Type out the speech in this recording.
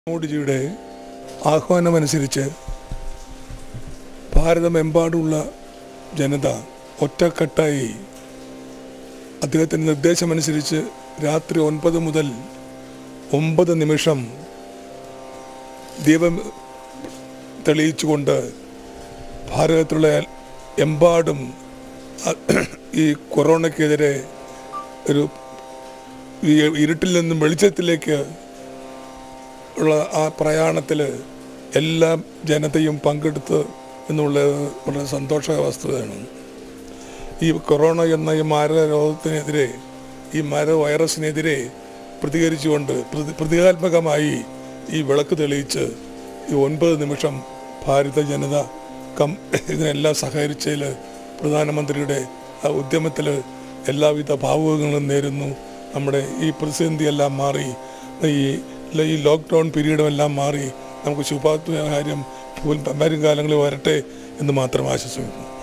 മോഡിജിയുടെ ആഹ്വാനമനുസരിച്ച് ഭാരതമെമ്പാടുമുള്ള ജനത ഒറ്റക്കെട്ടായി അദ്ദേഹത്തിൻ്റെ നിർദ്ദേശമനുസരിച്ച് രാത്രി ഒൻപത് മുതൽ ഒമ്പത് നിമിഷം ദീപം തെളിയിച്ചുകൊണ്ട് ഭാരതത്തിലുള്ള എമ്പാടും അ- ഈ കൊറോണയ്ക്കെതിരെ ഒരു ഈ ഇരുട്ടിൽ നിന്നും വെളിച്ചത്തിലേക്ക് ഉള്ള ആ പ്രയാണത്തിൽ എല്ലാ ജനതയും പങ്കെടുത്ത് എന്നുള്ളത് വളരെ സന്തോഷ വസ്തുതയാണ് ഈ കൊറോണ എന്ന ഈ മാരക രോഗത്തിനെതിരെ ഈ മാരക വൈറസിനെതിരെ പ്രതികരിച്ചുകൊണ്ട് പ്രതി പ്രതീകാത്മകമായി ഈ വിളക്ക് തെളിയിച്ച് ഈ ഒൻപത് നിമിഷം ഭാരത ജനത കം ഇതിനെല്ലാം സഹകരിച്ചതിൽ പ്രധാനമന്ത്രിയുടെ ആ ഉദ്യമത്തിൽ എല്ലാവിധ ഭാവുകങ്ങളും നേരുന്നു നമ്മുടെ ഈ പ്രതിസന്ധിയെല്ലാം മാറി ഈ ഈ ലോക്ക്ഡൗൺ പീരീഡും എല്ലാം മാറി നമുക്ക് ശുഭാത്മ കാര്യം വരും കാലങ്ങളിൽ വരട്ടെ എന്ന് മാത്രം ആശ്വസിക്കുന്നു